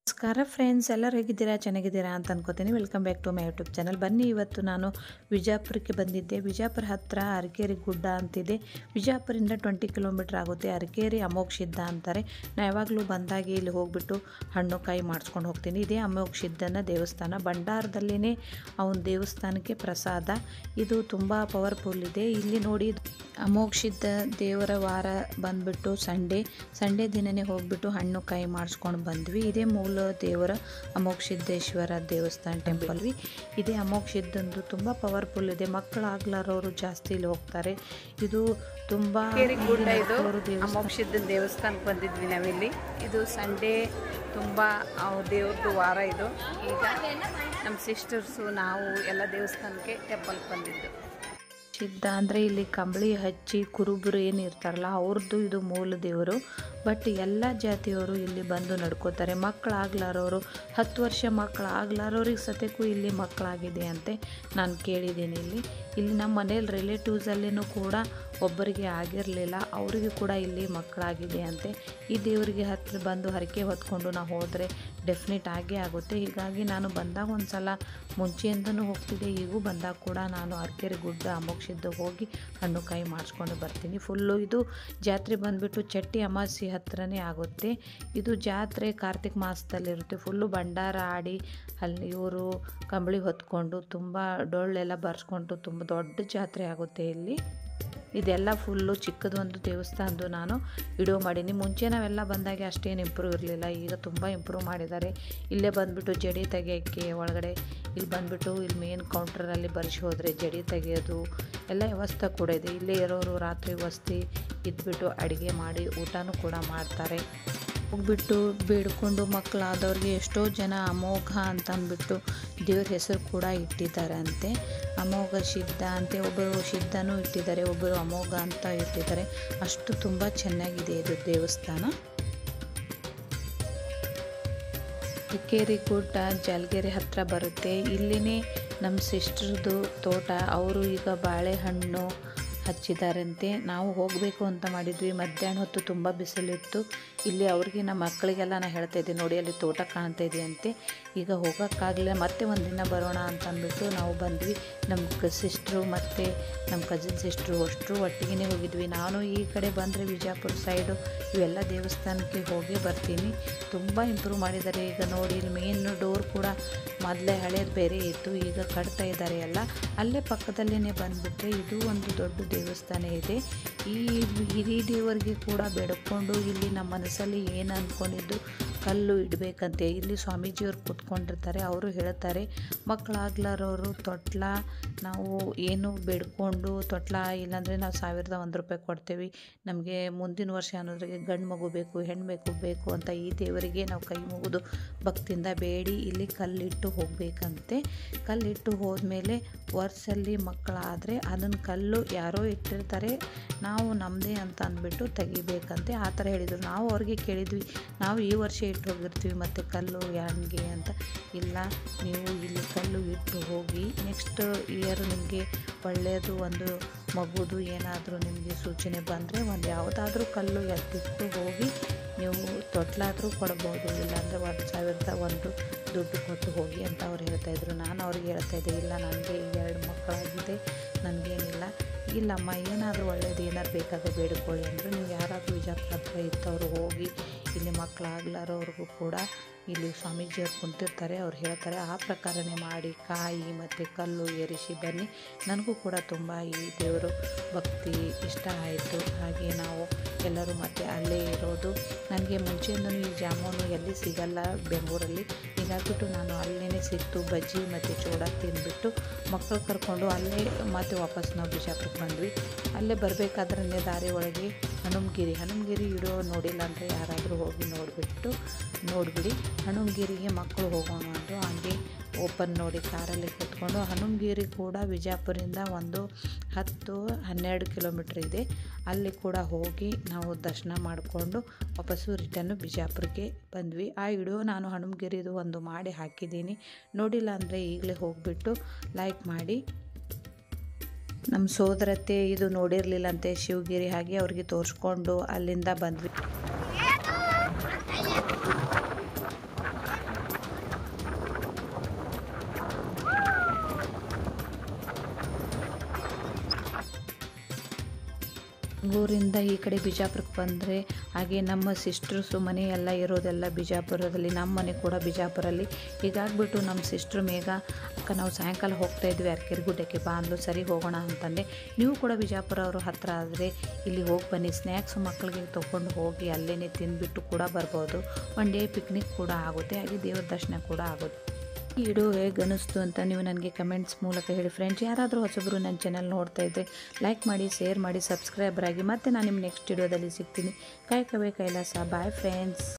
ನಮಸ್ಕಾರ ಫ್ರೆಂಡ್ಸ್ ಎಲ್ಲರೂ ಹೇಗಿದ್ದೀರಾ ಚೆನ್ನಾಗಿದ್ದೀರಾ ಅಂತ ಅನ್ಕೋತೀನಿ welcome back to my YouTube channel ಬನ್ನಿ ಇವತ್ತು ನಾನು ವಿಜಯಪುರಕ್ಕೆ ಬಂದಿದ್ದೆ ವಿಜಯಪುರ ಹತ್ತಿರ ಅರಕೇರಿ ಗುಡ್ಡ ಅಂತಿದೆ ವಿಜಯಪುರಿಂದ ಟ್ವೆಂಟಿ ಕಿಲೋಮೀಟ್ರ್ ಆಗುತ್ತೆ ಅರಕೇರಿ ಅಮೋಘ ಅಂತಾರೆ ನಾನು ಯಾವಾಗಲೂ ಬಂದಾಗ ಇಲ್ಲಿ ಹೋಗ್ಬಿಟ್ಟು ಹಣ್ಣು ಕಾಯಿ ಮಾಡಿಸ್ಕೊಂಡು ಹೋಗ್ತೀನಿ ಇದೇ ಅಮೋಘ ಸಿದ್ಧನ ದೇವಸ್ಥಾನ ಭಂಡಾರದಲ್ಲಿನೇ ಅವನ ದೇವಸ್ಥಾನಕ್ಕೆ ಪ್ರಸಾದ ಇದು ತುಂಬ ಪವರ್ಫುಲ್ ಇದೆ ಇಲ್ಲಿ ನೋಡಿ ಅಮೋಘ ಸಿದ್ಧ ದೇವರ ವಾರ ಬಂದ್ಬಿಟ್ಟು ಸಂಡೇ ಸಂಡೇ ದಿನನೇ ಹೋಗ್ಬಿಟ್ಟು ಹಣ್ಣು ಕಾಯಿ ಮಾಡಿಸ್ಕೊಂಡು ಬಂದ್ವಿ ಇದೇ ಮೂಲ ದೇವರ ಅಮೋಘ ಸಿದ್ದೇಶ್ವರ ದೇವಸ್ಥಾನ ಟೆಂಪಲ್ ವಿ ಇದೇ ಅಮೋಘ ಸಿದ್ಧಂದು ತುಂಬ ಪವರ್ಫುಲ್ ಇದೆ ಮಕ್ಕಳಾಗ್ಲಾರವರು ಜಾಸ್ತಿ ಇಲ್ಲಿ ಹೋಗ್ತಾರೆ ಇದು ತುಂಬ ಕೇರಿ ಗುಡ್ಡ ಇದು ಮಕ್ಕಳವರು ದೇವಸ್ಥಾನ ಅಮೋಕ್ಷದ ದೇವಸ್ಥಾನಕ್ಕೆ ಬಂದಿದ್ವಿ ನಾವಿಲ್ಲಿ ಇದು ಸಂಡೇ ತುಂಬ ದೇವ್ರದ್ದು ವಾರ ಇದು ಈಗ ನಮ್ಮ ಸಿಸ್ಟರ್ಸು ನಾವು ಎಲ್ಲ ದೇವಸ್ಥಾನಕ್ಕೆ ಟೆಂಪಲ್ಗೆ ಬಂದಿದ್ದು ಸಿದ್ಧ ಅಂದರೆ ಇಲ್ಲಿ ಕಂಬಳಿ ಹಚ್ಚಿ ಕುರುಬರು ಏನು ಇರ್ತಾರಲ್ಲ ಅವ್ರದ್ದು ಇದು ಮೂಲ ದೇವರು ಬಟ್ ಎಲ್ಲ ಜಾತಿಯವರು ಇಲ್ಲಿ ಬಂದು ನಡ್ಕೋತಾರೆ ಮಕ್ಕಳಾಗ್ಲಾರೋರು ಹತ್ತು ವರ್ಷ ಮಕ್ಕಳಾಗ್ಲಾರೋರಿಗೆ ಸತ್ಯಕ್ಕೂ ಇಲ್ಲಿ ಮಕ್ಕಳಾಗಿದೆ ಅಂತೆ ನಾನು ಕೇಳಿದ್ದೀನಿ ಇಲ್ಲಿ ಇಲ್ಲಿ ನಮ್ಮ ಮನೇಲಿ ರಿಲೇಟಿವ್ಸಲ್ಲಿನೂ ಕೂಡ ಒಬ್ಬರಿಗೆ ಆಗಿರಲಿಲ್ಲ ಅವರಿಗೂ ಕೂಡ ಇಲ್ಲಿ ಮಕ್ಕಳಾಗಿದೆ ಅಂತೆ ಈ ದೇವರಿಗೆ ಹತ್ತಿರ ಬಂದು ಹರಕೆ ಹೊತ್ಕೊಂಡು ನಾವು ಹೋದರೆ ಡೆಫಿನೆಟ್ ಆಗೇ ಆಗುತ್ತೆ ಹೀಗಾಗಿ ನಾನು ಬಂದಾಗ ಒಂದು ಸಲ ಮುಂಚೆಯಿಂದನೂ ಹೋಗ್ತಿದ್ದೆ ಈಗೂ ಬಂದಾಗ ಕೂಡ ನಾನು ಅರಕೆರೆ ಗುಡ್ಡ ಅಮೋಕ್ಷಿದ್ದು ಹೋಗಿ ಹಣ್ಣು ಕಾಯಿ ಮಾಡಿಸ್ಕೊಂಡು ಬರ್ತೀನಿ ಫುಲ್ಲು ಇದು ಜಾತ್ರೆ ಬಂದುಬಿಟ್ಟು ಚಟ್ಟಿ ಅಮಾವಾಸ್ಯೆ ಹತ್ರನೇ ಆಗುತ್ತೆ ಇದು ಜಾತ್ರೆ ಕಾರ್ತಿಕ್ ಮಾಸದಲ್ಲಿರುತ್ತೆ ಫುಲ್ಲು ಭಂಡಾರ ಆಡಿ ಅಲ್ಲಿ ಇವರು ಕಂಬಳಿ ಹೊತ್ಕೊಂಡು ತುಂಬ ಡೊಳ್ಳೆಲ್ಲ ಬರ್ಸ್ಕೊಂಡು ತುಂಬ ದೊಡ್ಡ ಜಾತ್ರೆ ಆಗುತ್ತೆ ಇಲ್ಲಿ ಇದೆಲ್ಲ ಫುಲ್ಲು ಚಿಕ್ಕದು ಒಂದು ದೇವಸ್ಥಾನದ್ದು ನಾನು ವಿಡಿಯೋ ಮಾಡೀನಿ ಮುಂಚೆ ನಾವೆಲ್ಲ ಬಂದಾಗ ಅಷ್ಟೇನು ಇಂಪ್ರೂವ್ ಇರಲಿಲ್ಲ ಈಗ ತುಂಬ ಇಂಪ್ರೂವ್ ಮಾಡಿದ್ದಾರೆ ಇಲ್ಲೇ ಬಂದುಬಿಟ್ಟು ಜಡಿ ತೆಗಿಯೋಕ್ಕೆ ಒಳಗಡೆ ಇಲ್ಲಿ ಬಂದುಬಿಟ್ಟು ಇಲ್ಲಿ ಮೇನ್ ಕೌಂಟ್ರಲ್ಲಿ ಬರ್ಸಿ ಹೋದರೆ ಜಡಿ ತೆಗೆಯೋದು ಎಲ್ಲ ವ್ಯವಸ್ಥೆ ಕೂಡ ಇದೆ ಇಲ್ಲೇ ಇರೋರು ರಾತ್ರಿ ವಸ್ತಿ ಇದ್ಬಿಟ್ಟು ಅಡುಗೆ ಮಾಡಿ ಊಟನೂ ಕೂಡ ಮಾಡ್ತಾರೆ ಹೋಗ್ಬಿಟ್ಟು ಬೇಡ್ಕೊಂಡು ಮಕ್ಕಳಾದವ್ರಿಗೆ ಎಷ್ಟೋ ಜನ ಅಮೋಘ ಅಂತ ಅಂದ್ಬಿಟ್ಟು ದೇವ್ರ ಹೆಸರು ಕೂಡ ಇಟ್ಟಿದ್ದಾರೆ ಅಂತೆ ಅಮೋಘ ಸಿದ್ಧ ಅಂತೆ ಒಬ್ಬರು ಸಿದ್ಧನೂ ಇಟ್ಟಿದ್ದಾರೆ ಒಬ್ಬರು ಅಮೋಘ ಅಂತ ಇಟ್ಟಿದ್ದಾರೆ ಅಷ್ಟು ತುಂಬ ಚೆನ್ನಾಗಿದೆ ಇದು ದೇವಸ್ಥಾನ ಇಕ್ಕೇರಿ ಗುಡ್ಡ ಜಲ್ಗೆರೆ ಹತ್ರ ಬರುತ್ತೆ ಇಲ್ಲಿನೇ ನಮ್ಮ ಸಿಸ್ಟರ್ದು ತೋಟ ಅವರು ಈಗ ಬಾಳೆಹಣ್ಣು ಹಚ್ಚಿದಾರಂತೆ ನಾವು ಹೋಗಬೇಕು ಅಂತ ಮಾಡಿದ್ವಿ ಮಧ್ಯಾಹ್ನ ಹೊತ್ತು ತುಂಬ ಬಿಸಿಲಿತ್ತು ಇಲ್ಲಿ ಅವ್ರಿಗೆ ನಮ್ಮ ಮಕ್ಕಳಿಗೆಲ್ಲ ನಾನು ಹೇಳ್ತಾ ಇದ್ದೆ ನೋಡಿ ಅಲ್ಲಿ ತೋಟ ಕಾಣ್ತಾ ಇದೆಯಂತೆ ಈಗ ಹೋಗೋಕ್ಕಾಗಲಿಲ್ಲ ಮತ್ತೆ ಒಂದಿನ ಬರೋಣ ಅಂತ ಅಂದ್ಬಿಟ್ಟು ನಾವು ಬಂದ್ವಿ ನಮ್ಮ ಸಿಸ್ಟ್ರು ಮತ್ತು ನಮ್ಮ ಕಸಿನ್ ಸಿಸ್ಟ್ರು ಅಷ್ಟರು ಒಟ್ಟಿಗೆ ಹೋಗಿದ್ವಿ ನಾನು ಈ ಕಡೆ ಬಂದರೆ ವಿಜಯಪುರ ಸೈಡು ಇವೆಲ್ಲ ದೇವಸ್ಥಾನಕ್ಕೆ ಹೋಗಿ ಬರ್ತೀನಿ ತುಂಬ ಇಂಪ್ರೂವ್ ಮಾಡಿದ್ದಾರೆ ಈಗ ನೋಡಿ ಇಲ್ಲಿ ಮೇನ್ ಡೋರ್ ಕೂಡ ಮೊದಲೇ ಹಳೇದು ಬೇರೆ ಇತ್ತು ಈಗ ಕಟ್ತಾ ಇದ್ದಾರೆ ಎಲ್ಲ ಅಲ್ಲೇ ಪಕ್ಕದಲ್ಲೇ ಬಂದುಬಿಟ್ರೆ ಇದು ಒಂದು ದೊಡ್ಡ ದೇವಸ್ಥಾನ ಇದೆ ಈ ಹಿರಿ ದೇವರಿಗೆ ಕೂಡ ಬೇಡ್ಕೊಂಡು ಇಲ್ಲಿ ನಮ್ಮ ಮನಸ್ಸಲ್ಲಿ ಏನು ಅಂದ್ಕೊಂಡಿದ್ದು ಕಲ್ಲು ಇಡಬೇಕಂತೆ ಇಲ್ಲಿ ಸ್ವಾಮೀಜಿಯವರು ಕೂತ್ಕೊಂಡಿರ್ತಾರೆ ಅವರು ಹೇಳ್ತಾರೆ ಮಕ್ಕಳಾಗ್ಲಾರವರು ತೊಟ್ಲ ನಾವು ಏನು ಬೇಡ್ಕೊಂಡು ತೊಟ್ಲ ಇಲ್ಲಾಂದರೆ ನಾವು ಸಾವಿರದ ಒಂದು ರೂಪಾಯಿ ಕೊಡ್ತೇವೆ ನಮಗೆ ಮುಂದಿನ ವರ್ಷ ಅನ್ನೋದ್ರಿಗೆ ಗಂಡು ಮಗು ಬೇಕು ಹೆಣ್ಣು ಬೇಕು ಬೇಕು ಅಂತ ಈ ದೇವರಿಗೆ ನಾವು ಕೈ ಮುಗಿದು ಭಕ್ತಿಯಿಂದ ಬೇಡಿ ಇಲ್ಲಿ ಕಲ್ಲಿಟ್ಟು ಹೋಗಬೇಕಂತೆ ಕಲ್ಲಿಟ್ಟು ಹೋದ್ಮೇಲೆ ವರ್ಷಲ್ಲಿ ಮಕ್ಕಳಾದರೆ ಅದನ್ನು ಕಲ್ಲು ಯಾರೋ ಇಟ್ಟಿರ್ತಾರೆ ನಾವು ನಮ್ಮದೇ ಅಂತ ಅಂದ್ಬಿಟ್ಟು ತೆಗಿಬೇಕಂತೆ ಆ ಥರ ಹೇಳಿದರು ನಾವು ಅವ್ರಿಗೆ ಕೇಳಿದ್ವಿ ನಾವು ಈ ವರ್ಷ ಇಟ್ಟು ಹೋಗಿರ್ತೀವಿ ಮತ್ತು ಕಲ್ಲು ಯಾನ್ಗೆ ಅಂತ ಇಲ್ಲ ನೀವು ಇಲ್ಲಿ ಕಲ್ಲು ಇಟ್ಟು ಹೋಗಿ ನೆಕ್ಸ್ಟ್ ಇಯರ್ ನಿಮಗೆ ಒಳ್ಳೆಯದು ಒಂದು ಮಗುದು ಏನಾದರೂ ನಿಮಗೆ ಸೂಚನೆ ಬಂದರೆ ಒಂದು ಯಾವುದಾದ್ರೂ ಕಲ್ಲು ಎತ್ತಿಟ್ಟು ಹೋಗಿ ನೀವು ತೊಟ್ಲಾದರೂ ಕೊಡ್ಬೋದು ಇಲ್ಲಾಂದರೆ ಒಂದು ಸಾವಿರದ ಒಂದು ದುಡ್ಡು ಕೊಟ್ಟು ಹೋಗಿ ಅಂತ ಅವ್ರು ಹೇಳ್ತಾಯಿದ್ರು ನಾನು ಅವ್ರಿಗೆ ಹೇಳ್ತಾಯಿದ್ದೆ ಇಲ್ಲ ನನಗೆ ಈ ಎರಡು ಮಕ್ಕಳಾಗಿದೆ ನನಗೇನಿಲ್ಲ ಇಲ್ಲಮ್ಮ ಏನಾದರೂ ಒಳ್ಳೇದು ಏನಾದ್ರು ಬೇಕಾದ್ರೆ ಬೇಡಿಕೊಳ್ಳಿ ಅಂದರು ನೀವು ಯಾರಾದರೂ ವಿಜಯಪುರ ಹತ್ರ ಇತ್ತವರು ಹೋಗಿ ಇಲ್ಲಿ ಮಕ್ಕಳಾಗ್ಲಾರವ್ರಿಗೂ ಕೂಡ ಇಲ್ಲಿ ಸ್ವಾಮೀಜಿಯವ್ರು ಕುಂತಿರ್ತಾರೆ ಅವ್ರು ಹೇಳ್ತಾರೆ ಆ ಪ್ರಕಾರನೇ ಮಾಡಿ ಕಾಯಿ ಮತ್ತು ಕಲ್ಲು ಏರಿಸಿ ಬನ್ನಿ ನನಗೂ ಕೂಡ ತುಂಬ ಈ ದೇವರು ಭಕ್ತಿ ಇಷ್ಟ ಆಯಿತು ಹಾಗೆ ನಾವು ಎಲ್ಲರೂ ಮತ್ತೆ ಅಲ್ಲೇ ಇರೋದು ನನಗೆ ಮುಂಚೆಯಿಂದನೂ ಈ ಜಾಮೂನು ಎಲ್ಲಿ ಸಿಗಲ್ಲ ಬೆಂಗಳೂರಲ್ಲಿ ಹೀಗಾಗ್ಬಿಟ್ಟು ನಾನು ಅಲ್ಲೇ ಸಿಕ್ತು ಬಜ್ಜಿ ಮತ್ತು ಚೂಡ ತಿಂದ್ಬಿಟ್ಟು ಮಕ್ಕಳು ಕರ್ಕೊಂಡು ಅಲ್ಲೇ ಮತ್ತೆ ವಾಪಸ್ ನಾವು ಬಿಜಾಪುರಕ್ಕೆ ಬಂದ್ವಿ ಅಲ್ಲೇ ಬರಬೇಕಾದ್ರೆ ದಾರಿ ಒಳಗೆ ಹನುಮಗಿರಿ ಹನುಮಗಿರಿ ವಿಡಿಯೋ ನೋಡಿಲ್ಲ ಅಂದರೆ ಯಾರಾದರೂ ಹೋಗಿ ನೋಡಿಬಿಟ್ಟು ನೋಡಿಬಿಡಿ ಹನುಮಗಿರಿಗೆ ಮಕ್ಕಳು ಹೋಗೋಣ ಅಂದರು ಹಾಗೆ ಓಪನ್ ನೋಡಿ ಕಾರಲ್ಲಿ ಕೂತ್ಕೊಂಡು ಹನುಮಗಿರಿ ಕೂಡ ವಿಜಯಪುರಿಂದ ಒಂದು ಹತ್ತು ಹನ್ನೆರಡು ಕಿಲೋಮೀಟ್ರ್ ಇದೆ ಅಲ್ಲಿ ಕೂಡ ಹೋಗಿ ನಾವು ದರ್ಶನ ಮಾಡಿಕೊಂಡು ವಾಪಸ್ಸು ರಿಟರ್ನು ಬಿಜಾಪುರಕ್ಕೆ ಬಂದ್ವಿ ಆ ವಿಡಿಯೋ ನಾನು ಹನುಮಗಿರಿದು ಒಂದು ಮಾಡಿ ಹಾಕಿದ್ದೀನಿ ನೋಡಿಲ್ಲ ಅಂದರೆ ಈಗಲೇ ಹೋಗಿಬಿಟ್ಟು ಲೈಕ್ ಮಾಡಿ ನಮ್ಮ ಸೋದರತ್ತೆ ಇದು ನೋಡಿರಲಿಲ್ಲಂತೆ ಶಿವಗಿರಿ ಹಾಗೆ ಅವ್ರಿಗೆ ತೋರಿಸ್ಕೊಂಡು ಅಲ್ಲಿಂದ ಬಂದ್ವಿ ಊರಿಂದ ಈ ಕಡೆ ಬಿಜಾಪುರಕ್ಕೆ ಬಂದರೆ ಹಾಗೆ ನಮ್ಮ ಸಿಸ್ಟರ್ಸು ಮನೆ ಎಲ್ಲ ಇರೋದೆಲ್ಲ ಬಿಜಾಪುರದಲ್ಲಿ ನಮ್ಮ ಮನೆ ಕೂಡ ಬಿಜಾಪುರಲ್ಲಿ ಹೀಗಾಗ್ಬಿಟ್ಟು ನಮ್ಮ ಸಿಸ್ಟ್ರ್ ಮೇಘ ಅಕ್ಕ ನಾವು ಸಾಯಂಕಾಲ ಹೋಗ್ತಾ ಇದ್ವಿ ಅರ್ಕೆರೆ ಗುಡ್ಡಕ್ಕೆ ಬಾ ಅಂದ್ಲು ಸರಿ ಹೋಗೋಣ ಅಂತಂದೆ ನೀವು ಕೂಡ ಬಿಜಾಪುರ ಅವರು ಹತ್ತಿರ ಆದರೆ ಇಲ್ಲಿ ಹೋಗಿ ಬನ್ನಿ ಸ್ನ್ಯಾಕ್ಸು ಮಕ್ಕಳಿಗೆ ತೊಗೊಂಡು ಹೋಗಿ ಅಲ್ಲೇ ತಿಂದುಬಿಟ್ಟು ಕೂಡ ಬರ್ಬೋದು ಒನ್ ಡೇ ಪಿಕ್ನಿಕ್ ಕೂಡ ಆಗುತ್ತೆ ಹಾಗೆ ದೇವ್ರ ದರ್ಶನ ಕೂಡ ಆಗುತ್ತೆ ಈ ವಿಡಿಯೋ ಹೇಗೆ ಅನಿಸ್ತು ಅಂತ ನೀವು ನನಗೆ ಕಮೆಂಟ್ಸ್ ಮೂಲಕ ಹೇಳಿ ಫ್ರೆಂಡ್ಸ್ ಯಾರಾದರೂ ಹೊಸಬರು ನನ್ನ ಚಾನಲ್ ನೋಡ್ತಾ ಇದ್ದರೆ ಲೈಕ್ ಮಾಡಿ ಶೇರ್ ಮಾಡಿ ಸಬ್ಸ್ಕ್ರೈಬರ್ ಆಗಿ ಮತ್ತೆ ನಾನು ನಿಮ್ಮ ನೆಕ್ಸ್ಟ್ ವಿಡಿಯೋದಲ್ಲಿ ಸಿಗ್ತೀನಿ ಕಾಯ್ಕವೇ ಕೈಲಾಸ ಬಾಯ್ ಫ್ರೆಂಡ್ಸ್